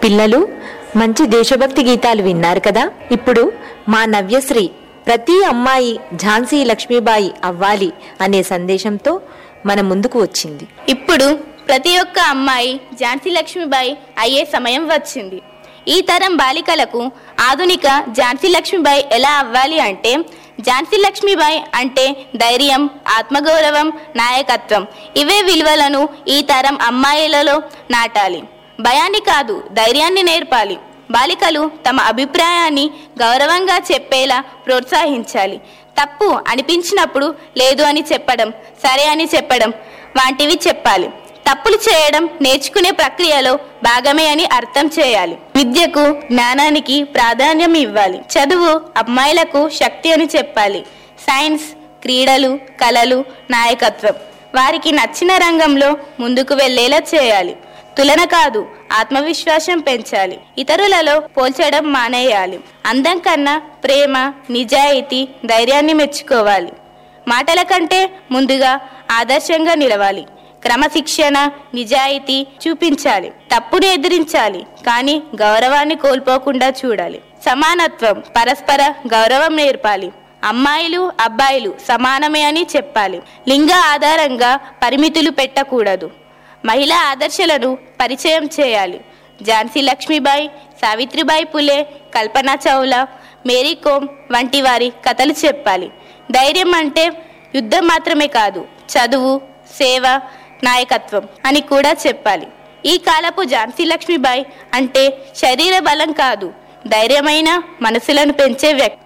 పిల్లలు మంచి దేశభక్తి గీతాలు విన్నారు కదా ఇప్పుడు మా నవ్యశ్రీ ప్రతి అమ్మాయి ఝాన్సీ లక్ష్మీబాయి అవ్వాలి అనే సందేశంతో మన ముందుకు వచ్చింది ఇప్పుడు ప్రతి ఒక్క అమ్మాయి ఝాన్సీ లక్ష్మీబాయి అయ్యే సమయం వచ్చింది ఈ తరం బాలికలకు ఆధునిక ఝాన్సీ లక్ష్మీబాయి ఎలా అవ్వాలి అంటే ఝాన్సీ లక్ష్మీబాయి అంటే ధైర్యం ఆత్మగౌరవం నాయకత్వం ఇవే విలువలను ఈ తరం అమ్మాయిలలో నాటాలి భయాన్ని కాదు ధైర్యాన్ని నేర్పాలి బాలికలు తమ అభిప్రాయాన్ని గౌరవంగా చెప్పేలా ప్రోత్సహించాలి తప్పు అనిపించినప్పుడు లేదు అని చెప్పడం సరే అని చెప్పడం వంటివి చెప్పాలి తప్పులు చేయడం నేర్చుకునే ప్రక్రియలో భాగమే అని అర్థం చేయాలి విద్యకు జ్ఞానానికి ప్రాధాన్యం ఇవ్వాలి చదువు అమ్మాయిలకు శక్తి అని చెప్పాలి సైన్స్ క్రీడలు కళలు నాయకత్వం వారికి నచ్చిన రంగంలో ముందుకు వెళ్ళేలా చేయాలి తులన కాదు ఆత్మవిశ్వాసం పెంచాలి ఇతరులలో పోల్చడం మానేయాలి అందం కన్నా ప్రేమ నిజాయితీ ధైర్యాన్ని మెచ్చుకోవాలి మాటల కంటే ముందుగా ఆదర్శంగా నిలవాలి క్రమశిక్షణ నిజాయితీ చూపించాలి తప్పును ఎదిరించాలి కానీ గౌరవాన్ని కోల్పోకుండా చూడాలి సమానత్వం పరస్పర గౌరవం నేర్పాలి అమ్మాయిలు అబ్బాయిలు సమానమే అని చెప్పాలి లింగ ఆధారంగా పరిమితులు పెట్టకూడదు మహిళా ఆదర్శాలను పరిచయం చేయాలి ఝాన్సీ లక్ష్మీబాయి సావిత్రిబాయి పులే కల్పనా చౌలా మేరీ కోమ్ వంటి వారి కథలు చెప్పాలి ధైర్యం అంటే యుద్ధం మాత్రమే కాదు చదువు సేవ నాయకత్వం అని కూడా చెప్పాలి ఈ కాలపు ఝాన్సీ లక్ష్మీబాయి అంటే శరీర బలం కాదు ధైర్యమైన మనసులను పెంచే వ్యక్తి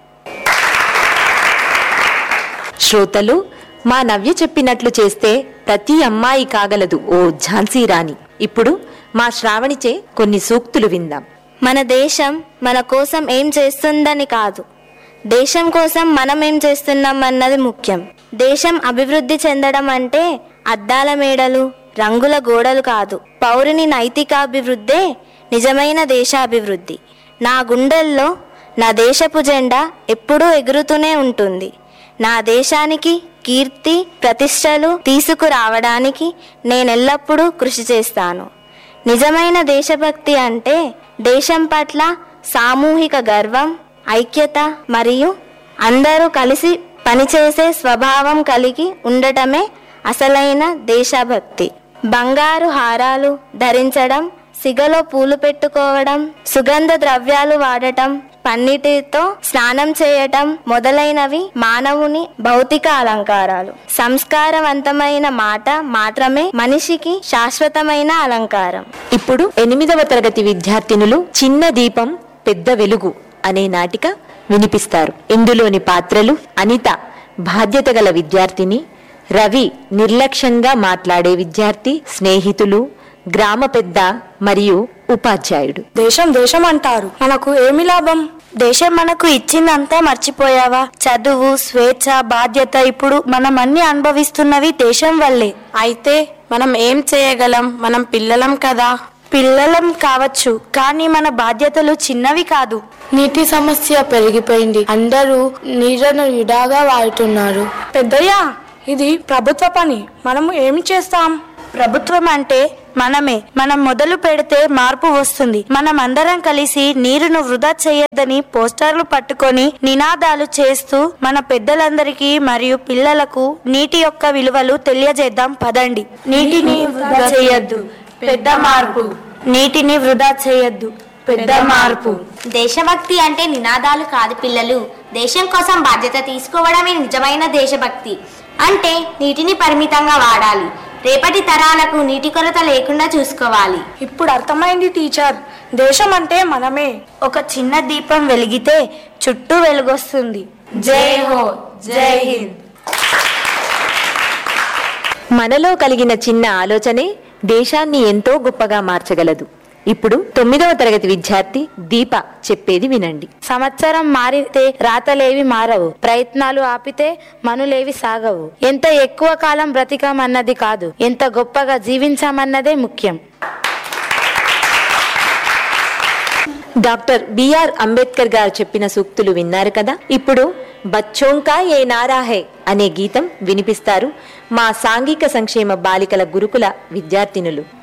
శ్రోతలు మా నవ్య చెప్పినట్లు చేస్తే ప్రతి అమ్మాయి కాగలదు ఓ ఝాన్సీ రాణి ఇప్పుడు మా శ్రావణిచే కొన్ని సూక్తులు విందాం మన దేశం మన కోసం ఏం చేస్తుందని కాదు దేశం కోసం మనం ఏం చేస్తున్నాం అన్నది ముఖ్యం దేశం అభివృద్ధి చెందడం అంటే అద్దాల మేడలు రంగుల గోడలు కాదు పౌరుని నైతికాభివృద్ధే నిజమైన దేశాభివృద్ధి నా గుండెల్లో నా దేశపు జెండా ఎప్పుడూ ఎగురుతూనే ఉంటుంది నా దేశానికి కీర్తి ప్రతిష్టలు తీసుకురావడానికి నేనెల్లప్పుడూ కృషి చేస్తాను నిజమైన దేశభక్తి అంటే దేశం పట్ల సామూహిక గర్వం ఐక్యత మరియు అందరూ కలిసి పనిచేసే స్వభావం కలిగి ఉండటమే అసలైన దేశభక్తి బంగారు హారాలు ధరించడం సిగలో పూలు పెట్టుకోవడం సుగంధ ద్రవ్యాలు వాడటం పన్నిటితో స్నానం చేయటం మొదలైనవి మానవుని భౌతిక అలంకారాలు సంస్కారవంతమైన మాట మాత్రమే మనిషికి శాశ్వతమైన అలంకారం ఇప్పుడు ఎనిమిదవ తరగతి విద్యార్థినులు చిన్న దీపం పెద్ద వెలుగు అనే నాటిక వినిపిస్తారు ఇందులోని పాత్రలు అనిత బాధ్యత గల విద్యార్థిని రవి నిర్లక్ష్యంగా మాట్లాడే విద్యార్థి స్నేహితులు గ్రామ పెద్ద మరియు ఉపాధ్యాయుడు దేశం దేశం అంటారు మనకు ఏమి లాభం దేశం మనకు ఇచ్చిందంతా మర్చిపోయావా చదువు స్వేచ్ఛ బాధ్యత ఇప్పుడు మనం అన్ని అనుభవిస్తున్నవి దేశం వల్లే అయితే మనం ఏం చేయగలం మనం పిల్లలం కదా పిల్లలం కావచ్చు కానీ మన బాధ్యతలు చిన్నవి కాదు నీటి సమస్య పెరిగిపోయింది అందరూ నీళ్లను విడాగా వాడుతున్నారు పెద్దయ్యా ఇది ప్రభుత్వ పని మనము ఏమి చేస్తాం ప్రభుత్వం అంటే మనమే మనం మొదలు పెడితే మార్పు వస్తుంది మనం అందరం కలిసి నీరును వృధా చేయొద్దని పోస్టర్లు పట్టుకొని నినాదాలు చేస్తూ మన పెద్దలందరికీ మరియు పిల్లలకు నీటి యొక్క విలువలు తెలియజేద్దాం పదండి నీటిని వృధా చేయొద్దు పెద్ద మార్పు నీటిని వృధా చేయొద్దు పెద్ద మార్పు దేశభక్తి అంటే నినాదాలు కాదు పిల్లలు దేశం కోసం బాధ్యత తీసుకోవడమే నిజమైన దేశభక్తి అంటే నీటిని పరిమితంగా వాడాలి రేపటి తరాలకు నీటి కొరత లేకుండా చూసుకోవాలి ఇప్పుడు అర్థమైంది టీచర్ దేశం అంటే మనమే ఒక చిన్న దీపం వెలిగితే చుట్టూ వెలుగొస్తుంది జై హో జై హింద్ మనలో కలిగిన చిన్న ఆలోచనే దేశాన్ని ఎంతో గొప్పగా మార్చగలదు ఇప్పుడు తొమ్మిదవ తరగతి విద్యార్థి దీప చెప్పేది వినండి సంవత్సరం మారితే రాతలేవి మారవు ప్రయత్నాలు ఆపితే మనులేవి సాగవు ఎంత ఎక్కువ కాలం బ్రతికామన్నది కాదు ఎంత గొప్పగా జీవించామన్నదే ముఖ్యం డాక్టర్ బిఆర్ అంబేద్కర్ గారు చెప్పిన సూక్తులు విన్నారు కదా ఇప్పుడు బచ్చోంకా ఏ నారాహే అనే గీతం వినిపిస్తారు మా సాంఘిక సంక్షేమ బాలికల గురుకుల విద్యార్థినులు